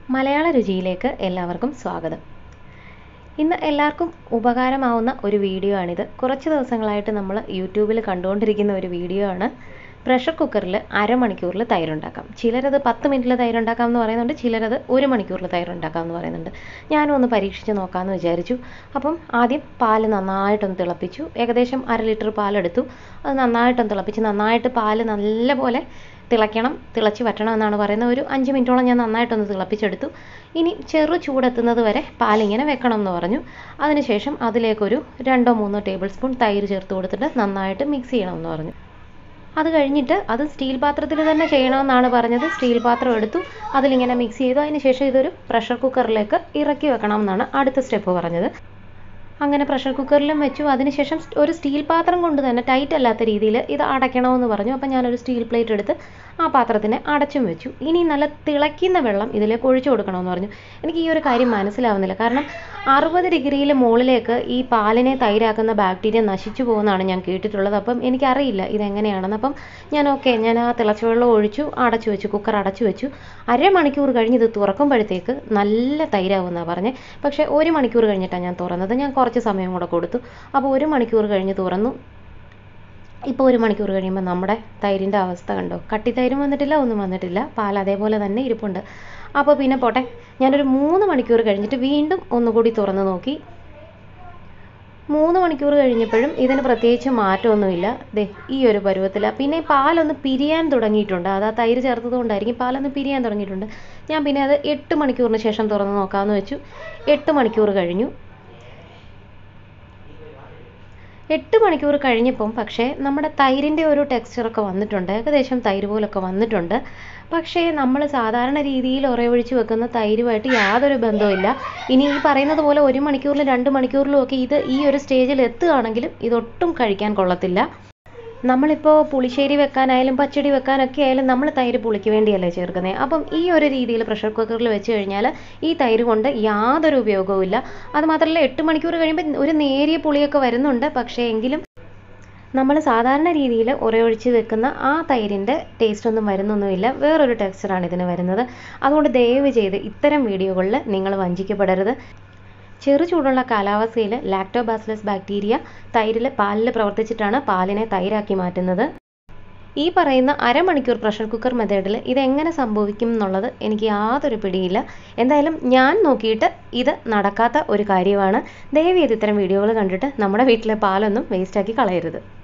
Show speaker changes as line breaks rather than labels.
മലയാള രുചിയിലേക്ക് എല്ലാവർക്കും സ്വാഗതം ഇന്ന് എല്ലാവർക്കും ഉപകാരമാവുന്ന ഒരു വീഡിയോ ആണിത് കുറച്ച് ദിവസങ്ങളായിട്ട് നമ്മൾ യൂട്യൂബിൽ കണ്ടുകൊണ്ടിരിക്കുന്ന ഒരു വീഡിയോ ആണ് പ്രഷർ കുക്കറിൽ അരമണിക്കൂറിൽ തൈരുണ്ടാക്കാം ചിലരത് പത്ത് മിനിറ്റിൽ തൈരുണ്ടാക്കാം എന്ന് പറയുന്നുണ്ട് ചിലരത് ഒരു മണിക്കൂറിൽ തൈരുണ്ടാക്കാം എന്ന് പറയുന്നുണ്ട് ഞാനും ഒന്ന് പരീക്ഷിച്ച് നോക്കാമെന്ന് വിചാരിച്ചു അപ്പം ആദ്യം പാല് നന്നായിട്ടൊന്ന് തിളപ്പിച്ചു ഏകദേശം അര ലിറ്റർ പാലെടുത്തു അത് നന്നായിട്ടൊന്ന് തിളപ്പിച്ച് നന്നായിട്ട് പാല് നല്ലപോലെ തിളയ്ക്കണം തിളച്ച് വറ്റണം എന്നാണ് പറയുന്നത് ഒരു അഞ്ച് മിനിറ്റോളം ഞാൻ നന്നായിട്ടൊന്ന് തിളപ്പിച്ചെടുത്തു ഇനി ചെറു ചൂടെത്തുന്നത് വരെ പാലിങ്ങനെ വെക്കണം എന്ന് പറഞ്ഞു അതിനുശേഷം അതിലേക്കൊരു രണ്ടോ മൂന്നോ ടേബിൾ സ്പൂൺ തൈര് ചേർത്ത് കൊടുത്തിട്ട് നന്നായിട്ട് മിക്സ് ചെയ്യണമെന്ന് പറഞ്ഞു അത് കഴിഞ്ഞിട്ട് അത് സ്റ്റീൽ പാത്രത്തിൽ തന്നെ ചെയ്യണമെന്നാണ് പറഞ്ഞത് സ്റ്റീൽ പാത്രം എടുത്തു അതിലിങ്ങനെ മിക്സ് ചെയ്തു അതിന് ശേഷം ഇതൊരു പ്രഷർ കുക്കറിലേക്ക് ഇറക്കി വെക്കണം എന്നാണ് അടുത്ത സ്റ്റെപ്പ് പറഞ്ഞത് അങ്ങനെ പ്രഷർ കുക്കറിലും വെച്ചു അതിനുശേഷം ഒരു സ്റ്റീൽ പാത്രം കൊണ്ട് തന്നെ ടൈറ്റ് അല്ലാത്ത രീതിയിൽ ഇത് അടയ്ക്കണമെന്ന് പറഞ്ഞു അപ്പം ഞാനൊരു സ്റ്റീൽ പ്ലേറ്റ് എടുത്ത് ആ പാത്രത്തിനെ അടച്ചും വെച്ചു ഇനി നല്ല തിളയ്ക്കുന്ന വെള്ളം ഇതിലേക്ക് ഒഴിച്ചു കൊടുക്കണമെന്ന് പറഞ്ഞു എനിക്ക് ഈ ഒരു കാര്യം മനസ്സിലാവുന്നില്ല കാരണം അറുപത് ഡിഗ്രിയിൽ മുകളിലേക്ക് ഈ പാലിനെ തൈരാക്കുന്ന ബാക്ടീരിയ നശിച്ചു പോകുന്നതാണ് ഞാൻ കേട്ടിട്ടുള്ളത് അപ്പം എനിക്കറിയില്ല ഇതെങ്ങനെയാണെന്ന് അപ്പം ഞാൻ ഓക്കെ ഞാൻ ആ തിളച്ച വെള്ളം ഒഴിച്ചു അടച്ചു വെച്ചു കുക്കർ അടച്ചു വെച്ചു അരമണിക്കൂർ കഴിഞ്ഞ് ഇത് തുറക്കുമ്പോഴത്തേക്ക് നല്ല തൈരാവുമെന്നാണ് പറഞ്ഞത് പക്ഷേ ഒരു മണിക്കൂർ കഴിഞ്ഞിട്ടാണ് ഞാൻ തുറന്നത് ഞാൻ കുറച്ച് സമയം കൂടെ കൊടുത്തു അപ്പോൾ ഒരു മണിക്കൂർ കഴിഞ്ഞ് തുറന്നു ഇപ്പോൾ ഒരു മണിക്കൂർ കഴിയുമ്പോൾ നമ്മുടെ തൈരിൻ്റെ അവസ്ഥ കണ്ടോ കട്ടിത്തൈരും വന്നിട്ടില്ല ഒന്നും വന്നിട്ടില്ല പാൽ അതേപോലെ തന്നെ ഇരിപ്പുണ്ട് അപ്പോൾ പിന്നെ പോട്ടെ ഞാനൊരു മൂന്ന് മണിക്കൂർ കഴിഞ്ഞിട്ട് വീണ്ടും ഒന്നുകൂടി തുറന്ന് നോക്കി മൂന്ന് മണിക്കൂർ കഴിഞ്ഞപ്പോഴും ഇതിന് പ്രത്യേകിച്ച് മാറ്റമൊന്നുമില്ല ദേ ഈ ഒരു പരുവത്തിൽ പിന്നെ പാലൊന്ന് പിരിയാൻ തുടങ്ങിയിട്ടുണ്ട് അത് ആ തൈര് ചേർത്തത് കൊണ്ടായിരിക്കും പാലൊന്ന് പിരിയാൻ തുടങ്ങിയിട്ടുണ്ട് ഞാൻ പിന്നെ അത് എട്ട് മണിക്കൂറിന് ശേഷം തുറന്ന് നോക്കാമെന്ന് വെച്ചു എട്ട് മണിക്കൂർ കഴിഞ്ഞു എട്ട് മണിക്കൂർ കഴിഞ്ഞപ്പം പക്ഷേ നമ്മുടെ തൈരിൻ്റെ ഒരു ടെക്സ്ചറൊക്കെ വന്നിട്ടുണ്ട് ഏകദേശം തൈര് പോലൊക്കെ വന്നിട്ടുണ്ട് പക്ഷേ നമ്മൾ സാധാരണ രീതിയിൽ ഉറയൊഴിച്ച് വെക്കുന്ന തൈരുമായിട്ട് യാതൊരു ബന്ധവുമില്ല ഇനി ഈ പറയുന്നത് പോലെ ഒരു മണിക്കൂറിലും രണ്ട് മണിക്കൂറിലും ഒക്കെ ഇത് ഈ ഒരു സ്റ്റേജിൽ എത്തുകയാണെങ്കിലും ഇതൊട്ടും കഴിക്കാൻ കൊള്ളത്തില്ല നമ്മളിപ്പോൾ പുളിശ്ശേരി വെക്കാനായാലും പച്ചടി വെക്കാനൊക്കെ ആയാലും നമ്മൾ തൈര് പുളിക്ക് വേണ്ടിയല്ലേ ചേർക്കുന്നത് അപ്പം ഈ ഒരു രീതിയിൽ പ്രഷർ കുക്കറിൽ വെച്ച് കഴിഞ്ഞാൽ ഈ തൈര് കൊണ്ട് യാതൊരു ഉപയോഗവും ഇല്ല അതുമാത്രമല്ല എട്ട് മണിക്കൂർ കഴിയുമ്പോൾ ഒരു നേരിയ പുളിയൊക്കെ വരുന്നുണ്ട് പക്ഷേ എങ്കിലും നമ്മൾ സാധാരണ രീതിയിൽ ഉറയൊഴിച്ച് വെക്കുന്ന ആ തൈരിൻ്റെ ടേസ്റ്റ് ഒന്നും വരുന്നൊന്നുമില്ല വേറൊരു ടെക്സ്ചറാണ് ഇതിന് വരുന്നത് അതുകൊണ്ട് ദയവ് ചെയ്ത് ഇത്തരം വീഡിയോകളിൽ നിങ്ങൾ വഞ്ചിക്കപ്പെടരുത് ചെറു ചൂടുള്ള കാലാവസ്ഥയിൽ ലാക്ടോബാസിലസ് ബാക്ടീരിയ തൈരിൽ പാലിൽ പ്രവർത്തിച്ചിട്ടാണ് പാലിനെ തൈരാക്കി മാറ്റുന്നത് ഈ പറയുന്ന അരമണിക്കൂർ പ്രഷർ കുക്കർ മെത്തേഡിൽ ഇതെങ്ങനെ സംഭവിക്കും എന്നുള്ളത് എനിക്ക് യാതൊരു പിടിയില്ല എന്തായാലും ഞാൻ നോക്കിയിട്ട് ഇത് നടക്കാത്ത ഒരു കാര്യമാണ് ദയവ് ചെയ്ത് ഇത്തരം വീഡിയോകൾ കണ്ടിട്ട് നമ്മുടെ വീട്ടിലെ പാലൊന്നും വേസ്റ്റാക്കി കളയരുത്